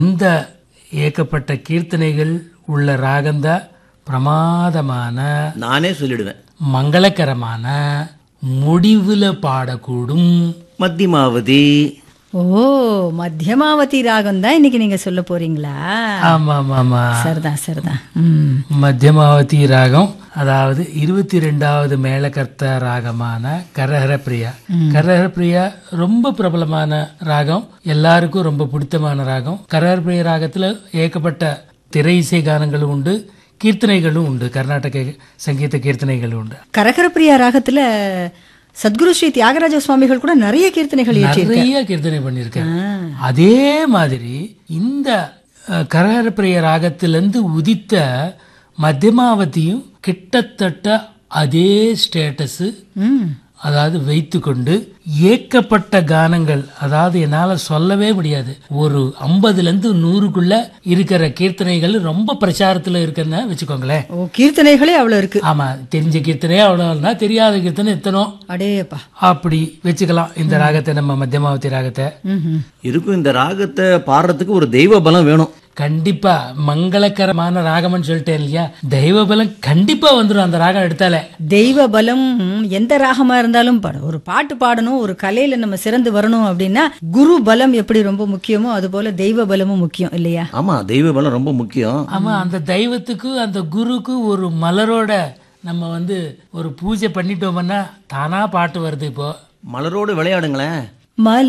இந்த இயக்கப்பட்ட கீர்த்தனைகள் உள்ள ராகம்தான் பிரமாதமான நானே சொல்லிடுவேன் மங்களகரமான முடிவுல பாடக்கூடும் மத்தியமாவதி ஓ மத்தியமாவதி ராகம் தான் இன்னைக்கு நீங்க சொல்ல போறீங்களா ஆமா ஆமா ஆமா சரிதான் சரிதான் ம் மத்தியமாவதி ராகம் அதாவது இருபத்தி ரெண்டாவது மேலகர்த்த ராகமான கரஹர பிரியா கரஹர பிரியா ரொம்ப பிரபலமான ராகம் எல்லாருக்கும் ரொம்ப பிடித்தமான ராகம் கரஹர பிரியா ராகத்துல ஏகப்பட்ட திரை இசை கானங்களும் உண்டு கீர்த்தனைகளும் உண்டு கர்நாடக சங்கீத கீர்த்தனைகளும் உண்டு கரகரப்பிரியா ராகத்துல சத்குரு ஸ்ரீ தியாகராஜ சுவாமிகள் கூட நிறைய கீர்த்தனைகள் இயற்றி நிறைய கீர்த்தனை பண்ணியிருக்கேன் அதே மாதிரி இந்த அஹ், கரகரப்பிரிய ராகத்திலிருந்து உதித்த மத்தியமாவதியும் கிட்டத்தட்ட அதே ஸ்டேட்டஸ் ம் அதாவது வைத்துக்கொண்டு ஏக்கப்பட்ட கானங்கள் அதாவது என்னால சொல்லவே முடியாது ஒரு ஐம்பதுல இருந்து நூறுக்குள்ள இருக்கிற கீர்த்தனைகள் ரொம்ப பிரச்சாரத்துல இருக்குன்னு வச்சுக்கோங்களேன் ஓ கீர்த்தனைகளே அவ்வளவு இருக்கு ஆமா தெரிஞ்ச கீர்த்தனையே அவ்வளவுனா தெரியாத கீர்த்தனை எத்தனோ அடேப்பா அப்படி வச்சுக்கலாம் இந்த ராகத்தை நம்ம மத்தியமாவதி ராகத்தை ம் இருக்கும் இந்த ராகத்தை பாடுறதுக்கு ஒரு தெய்வ பலம் வேணும் கண்டிப்பா மங்களகரமான ராகம்னு சொல்லிட்டேன் இல்லையா தெய்வ பலம் கண்டிப்பா வந்துடும் அந்த ராகம் எடுத்தாலே தெய்வ பலம் எந்த ராகமா இருந்தாலும் பாடும் ஒரு பாட்டு பாடணும் ஒரு கலையில நம்ம சிறந்து வரணும் அப்படின்னா குரு பலம் எப்படி ரொம்ப முக்கியமோ அது போல தெய்வ பலமும் முக்கியம் இல்லையா ஆமா தெய்வ பலம் ரொம்ப முக்கியம் ஆமா அந்த தெய்வத்துக்கு அந்த குருக்கு ஒரு மலரோட நம்ம வந்து ஒரு பூஜை பண்ணிட்டோம்னா தானா பாட்டு வருது இப்போ மலரோடு விளையாடுங்களேன் மல